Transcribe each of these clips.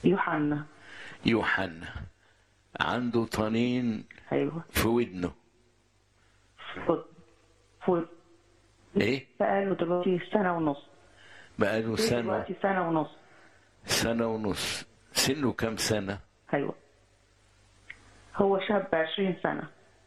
يوحنا يوحنا عنده طنين ايوه في ودنه فوت فوت ايه بقاله دلوقتي سنة ونص بقاله سنة دلوقتي سنة ونص سنة ونص سنه كام سنة ايوه هو شاب عشرين سنة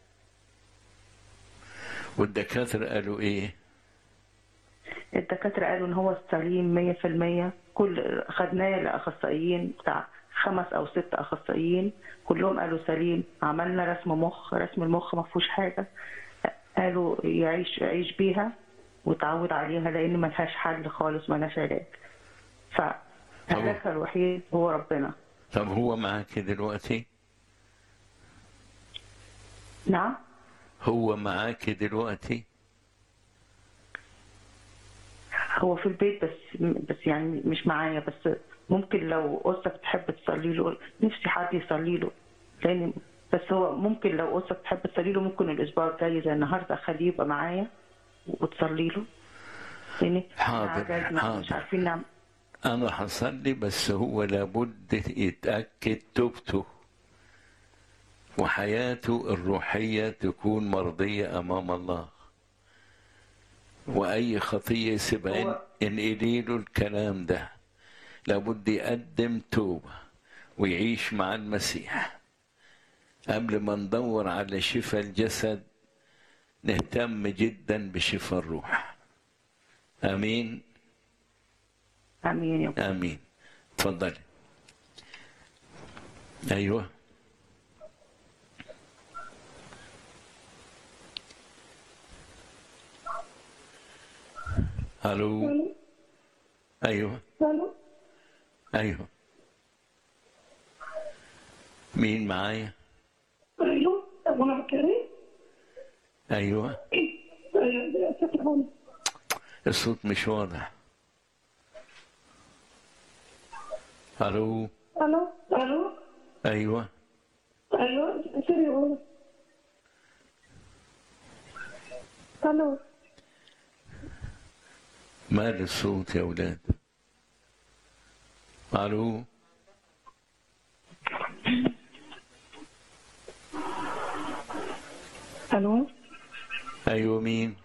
والدكاترة قالوا ايه الدكاترة قالوا ان هو سليم مية في المية كل خدناه لأخصائيين بتاع خمس أو ست أخصائيين كلهم قالوا سليم عملنا رسم مخ رسم المخ ما فيهوش حاجة قالوا يعيش يعيش بيها وتعود عليها لأن ملهاش حل خالص ملهاش علاج فعلاجها الوحيد هو ربنا طب هو معاك دلوقتي نعم هو معاك دلوقتي هو في البيت بس بس يعني مش معايا بس ممكن لو أختك تحب تصلي له نفسي حد يصلي له لأن بس هو ممكن لو أختك تحب تصلي له ممكن الأسبوع الجاي زي النهاردة أخليه يبقى معايا وتصلي له لأن حاضر، عجزنا، حاضر. مش عارفين نعمل أنا هصلي بس هو لابد يتأكد توبته وحياته الروحية تكون مرضية أمام الله وأي خطية يسيبها هو- انقلي له الكلام ده لابد يقدم توبة ويعيش مع المسيح قبل ما ندور على شفاء الجسد نهتم جدا بشفاء الروح امين آمين يا رب. امين اتفضلي ايوه الو ايوه الو ايوه مين معايا ايوه ابونا بكري ايوه ايوه ست هون الصوت مش واضح الو الو الو ايوه ايوه سوري هون الو مال الصوت يا ولاد الو ألو ايوه مين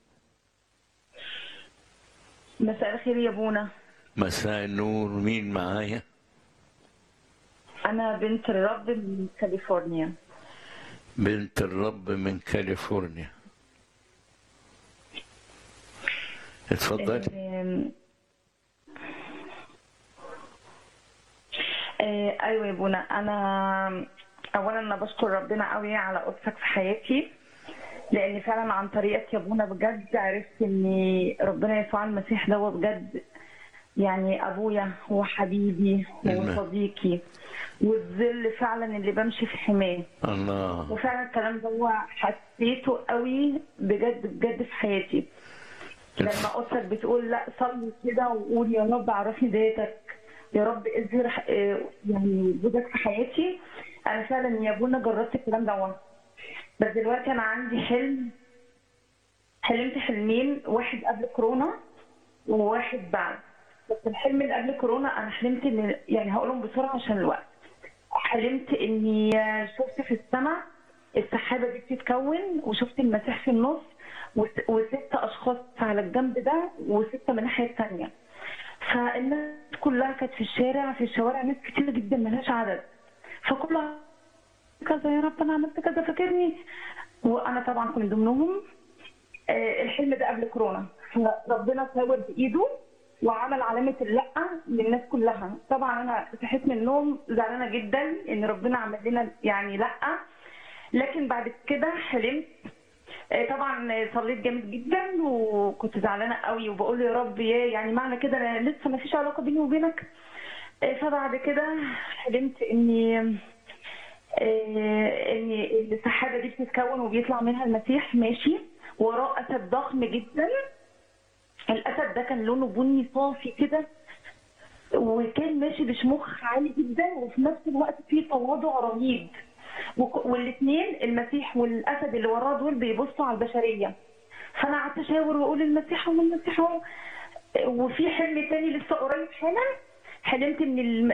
مساء الخير يا بونا مساء النور مين معايا أنا بنت الرب من كاليفورنيا بنت الرب من كاليفورنيا اتفضلي آم، آه، ايوه يا بونا انا اولا انا بشكر ربنا قوي على قدسك في حياتي لان فعلا عن طريقك يا بونا بجد عرفت ان ربنا يسوع المسيح ده هو بجد يعني ابويا وحبيبي أمين. وصديقي والظل فعلا اللي بمشي في حماه الله وفعلا الكلام ده هو حسيته قوي بجد بجد في حياتي لما قلتك بتقول لا صلي كده وقول يا رب عرفني ذاتك يا رب اظهر ح- آه، يعني وجودك في حياتي انا فعلا يا ابونا جربت الكلام ده بس دلوقتي انا عندي حلم حلمت حلمين واحد قبل كورونا وواحد بعد بس الحلم اللي قبل كورونا انا حلمت ان يعني هقولهم بسرعه عشان الوقت حلمت اني شفت في السماء السحابه دي بتتكون وشفت المسيح في النص وست وست اشخاص على الجنب ده وسته من الناحيه الثانيه فالناس كلها كانت في الشارع في الشوارع ناس كتير جدا ملهاش عدد فكلها كذا يا رب انا عملت كذا فاكرني وانا طبعا كنت من ضمنهم آه، الحلم ده قبل كورونا فربنا صور بايده وعمل علامه اللا للناس كلها طبعا انا صحيت من النوم زعلانه جدا ان ربنا عمل لنا يعني لا لكن بعد كده حلمت آه، طبعا صليت جامد جدا وكنت زعلانه قوي وبقول يا رب يا يعني معنى كده أنا لسه ما فيش علاقه بيني وبينك آه، فبعد كده حلمت اني آه، ان السحابه دي بتتكون وبيطلع منها المسيح ماشي وراه اسد ضخم جدا الاسد ده كان لونه بني صافي كده وكان ماشي بشموخ عالي جدا وفي نفس الوقت فيه تواضع رهيب والاثنين المسيح والاسد اللي وراه دول بيبصوا على البشريه فانا قعدت اشاور واقول المسيح هو المسيح هو وفي حلم تاني لسه قريب حالا حلمت ان الم-